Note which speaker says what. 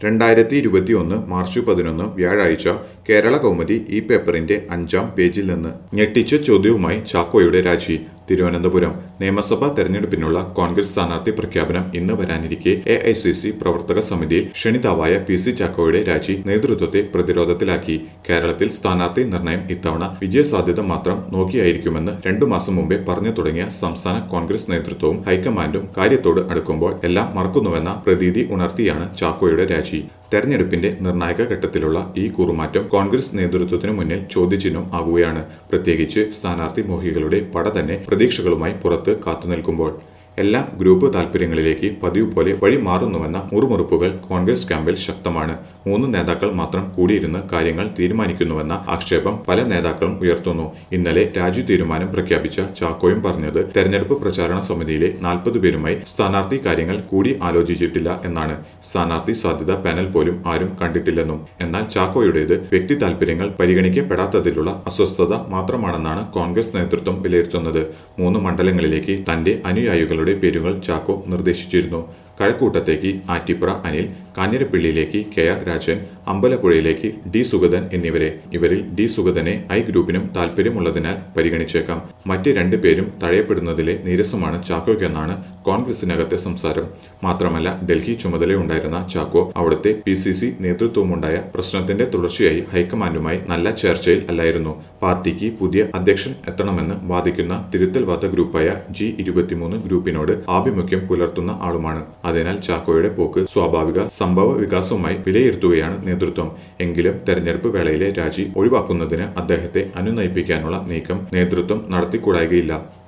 Speaker 1: രണ്ടായിരത്തി ഇരുപത്തിയൊന്ന് മാർച്ച് പതിനൊന്ന് വ്യാഴാഴ്ച കേരള കൗമുദി ഈ പേപ്പറിന്റെ അഞ്ചാം പേജിൽ നിന്ന് ഞെട്ടിച്ച ചോദ്യവുമായി ചാക്കോയുടെ രാജി തിരുവനന്തപുരം നിയമസഭാ തെരഞ്ഞെടുപ്പിനുള്ള കോൺഗ്രസ് സ്ഥാനാർത്ഥി പ്രഖ്യാപനം ഇന്ന് വരാനിരിക്കെ എ ഐ സി സി പ്രവർത്തക സമിതിയിൽ ക്ഷണിതാവായ പി സി ചാക്കോയുടെ രാജി നേതൃത്വത്തെ പ്രതിരോധത്തിലാക്കി കേരളത്തിൽ സ്ഥാനാർത്ഥി നിർണയം ഇത്തവണ വിജയസാധ്യത മാത്രം നോക്കിയായിരിക്കുമെന്ന് രണ്ടു മാസം മുമ്പേ പറഞ്ഞു തുടങ്ങിയ സംസ്ഥാന കോൺഗ്രസ് നേതൃത്വവും ഹൈക്കമാൻഡും കാര്യത്തോട് അടുക്കുമ്പോൾ എല്ലാം മറക്കുന്നുവെന്ന പ്രതീതി ഉണർത്തിയാണ് ചാക്കോയുടെ രാജി തെരഞ്ഞെടുപ്പിന്റെ നിർണായക ഘട്ടത്തിലുള്ള ഈ കൂറുമാറ്റം കോൺഗ്രസ് നേതൃത്വത്തിനു മുന്നിൽ ചോദ്യചിഹ്നം ആകുകയാണ് പ്രത്യേകിച്ച് സ്ഥാനാർത്ഥി മോഹികളുടെ പട തന്നെ പ്രതീക്ഷകളുമായി പുറത്ത് കാത്തുനിൽക്കുമ്പോൾ എല്ലാ ഗ്രൂപ്പ് താൽപര്യങ്ങളിലേക്ക് പതിവ് പോലെ വഴി മാറുന്നുവെന്ന മുറുമുറുപ്പുകൾ കോൺഗ്രസ് ക്യാമ്പിൽ ശക്തമാണ് മൂന്ന് നേതാക്കൾ മാത്രം കൂടിയിരുന്ന് കാര്യങ്ങൾ തീരുമാനിക്കുന്നുവെന്ന ആക്ഷേപം പല നേതാക്കളും ഉയർത്തുന്നു ഇന്നലെ രാജി തീരുമാനം പ്രഖ്യാപിച്ച ചാക്കോയും പറഞ്ഞത് തെരഞ്ഞെടുപ്പ് പ്രചാരണ സമിതിയിലെ നാൽപ്പത് പേരുമായി സ്ഥാനാർത്ഥി കാര്യങ്ങൾ കൂടി ആലോചിച്ചിട്ടില്ല എന്നാണ് സ്ഥാനാർത്ഥി സാധ്യത പാനൽ പോലും ആരും കണ്ടിട്ടില്ലെന്നും എന്നാൽ ചാക്കോയുടേത് വ്യക്തി താൽപര്യങ്ങൾ പരിഗണിക്കപ്പെടാത്തതിലുള്ള അസ്വസ്ഥത മാത്രമാണെന്നാണ് കോൺഗ്രസ് നേതൃത്വം വിലയിരുത്തുന്നത് മൂന്ന് മണ്ഡലങ്ങളിലേക്ക് തന്റെ അനുയായികളുടെ പേരുകൾ ചാക്കോ നിർദ്ദേശിച്ചിരുന്നു കഴക്കൂട്ടത്തേക്ക് ആറ്റിപ്ര അനിൽ കാഞ്ഞിരപ്പള്ളിയിലേക്ക് കെ ആർ രാജൻ അമ്പലപ്പുഴയിലേക്ക് ഡി സുഗതൻ എന്നിവരെ ഇവരിൽ ഡി സുഗതനെ ഐ ഗ്രൂപ്പിനും താൽപര്യമുള്ളതിനാൽ പരിഗണിച്ചേക്കാം മറ്റ് രണ്ട് പേരും തഴയപ്പെടുന്നതിലെ നീരസമാണ് ചാക്കോയ്ക്കെന്നാണ് കോൺഗ്രസിനകത്തെ സംസാരം മാത്രമല്ല ഡൽഹി ചുമതലയുണ്ടായിരുന്ന ചാക്കോ അവിടുത്തെ പി സി സി നേതൃത്വമുണ്ടായ പ്രശ്നത്തിന്റെ തുടർച്ചയായി ഹൈക്കമാൻഡുമായി നല്ല ചർച്ചയിൽ അല്ലായിരുന്നു പാർട്ടിക്ക് പുതിയ അധ്യക്ഷൻ എത്തണമെന്ന് വാദിക്കുന്ന തിരുത്തൽവാദ ഗ്രൂപ്പായ ജി ഇരുപത്തിമൂന്ന് ഗ്രൂപ്പിനോട് ആഭിമുഖ്യം പുലർത്തുന്ന ആളുമാണ് അതിനാൽ ചാക്കോയുടെ പോക്ക് സ്വാഭാവിക സംഭവ വികാസവുമായി വിലയിരുത്തുകയാണ് നേതൃത്വം എങ്കിലും തെരഞ്ഞെടുപ്പ് വേളയിലെ രാജി ഒഴിവാക്കുന്നതിന് അദ്ദേഹത്തെ അനുനയിപ്പിക്കാനുള്ള നീക്കം നേതൃത്വം നടത്തിക്കൂടായികയില്ല